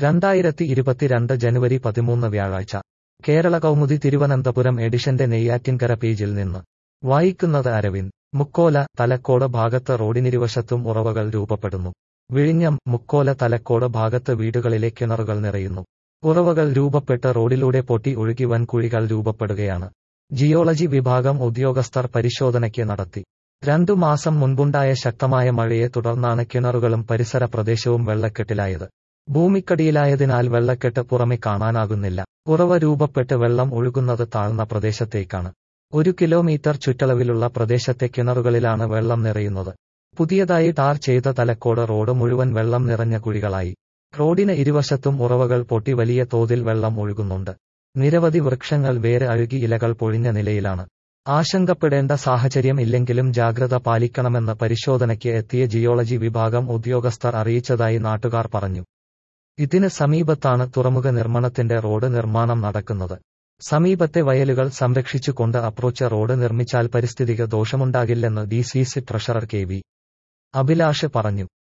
രണ്ടായിരത്തി ഇരുപത്തിരണ്ട് ജനുവരി പതിമൂന്ന് വ്യാഴാഴ്ച കേരള കൗമുദി തിരുവനന്തപുരം എഡിഷന്റെ നെയ്യാറ്റിൻകര പേജിൽ നിന്ന് വായിക്കുന്നത് അരവിന്ദ് മുക്കോല തലക്കോട് ഭാഗത്ത് റോഡിനിരുവശത്തും ഉറവകൾ രൂപപ്പെടുന്നു വിഴിഞ്ഞം മുക്കോല തലക്കോട് ഭാഗത്ത് വീടുകളിലെ കിണറുകൾ നിറയുന്നു ഉറവകൾ രൂപപ്പെട്ട് റോഡിലൂടെ പൊട്ടി ഒഴുകി വൻ കുഴികൾ രൂപപ്പെടുകയാണ് ജിയോളജി വിഭാഗം ഉദ്യോഗസ്ഥർ പരിശോധനയ്ക്ക് നടത്തി രണ്ടു മാസം മുൻപുണ്ടായ ശക്തമായ മഴയെ തുടർന്നാണ് കിണറുകളും പരിസര പ്രദേശവും വെള്ളക്കെട്ടിലായത് ഭൂമിക്കടിയിലായതിനാൽ വെള്ളക്കെട്ട് പുറമെ കാണാനാകുന്നില്ല ഉറവ രൂപപ്പെട്ട് വെള്ളം ഒഴുകുന്നത് താഴ്ന്ന പ്രദേശത്തേക്കാണ് ഒരു കിലോമീറ്റർ ചുറ്റളവിലുള്ള പ്രദേശത്തെ കിണറുകളിലാണ് വെള്ളം നിറയുന്നത് പുതിയതായി ടാർ ചെയ്ത തലക്കോട് റോഡ് മുഴുവൻ വെള്ളം നിറഞ്ഞ കുഴികളായി റോഡിന് ഇരുവശത്തും ഉറവകൾ പൊട്ടി വലിയ തോതിൽ വെള്ളം ഒഴുകുന്നുണ്ട് നിരവധി വൃക്ഷങ്ങൾ വേര് അഴുകി ഇലകൾ പൊഴിഞ്ഞ നിലയിലാണ് ആശങ്കപ്പെടേണ്ട സാഹചര്യം ഇല്ലെങ്കിലും ജാഗ്രത പാലിക്കണമെന്ന് പരിശോധനയ്ക്ക് എത്തിയ ജിയോളജി വിഭാഗം ഉദ്യോഗസ്ഥർ അറിയിച്ചതായി നാട്ടുകാർ പറഞ്ഞു ഇതിന് സമീപത്താണ് തുറമുഖ നിർമ്മാണത്തിന്റെ റോഡ് നിർമ്മാണം നടക്കുന്നത് സമീപത്തെ വയലുകൾ സംരക്ഷിച്ചുകൊണ്ട് അപ്രോച്ച് റോഡ് നിർമ്മിച്ചാൽ പരിസ്ഥിതിക ദോഷമുണ്ടാകില്ലെന്ന് D C C treasurer K V Abhilash പറഞ്ഞു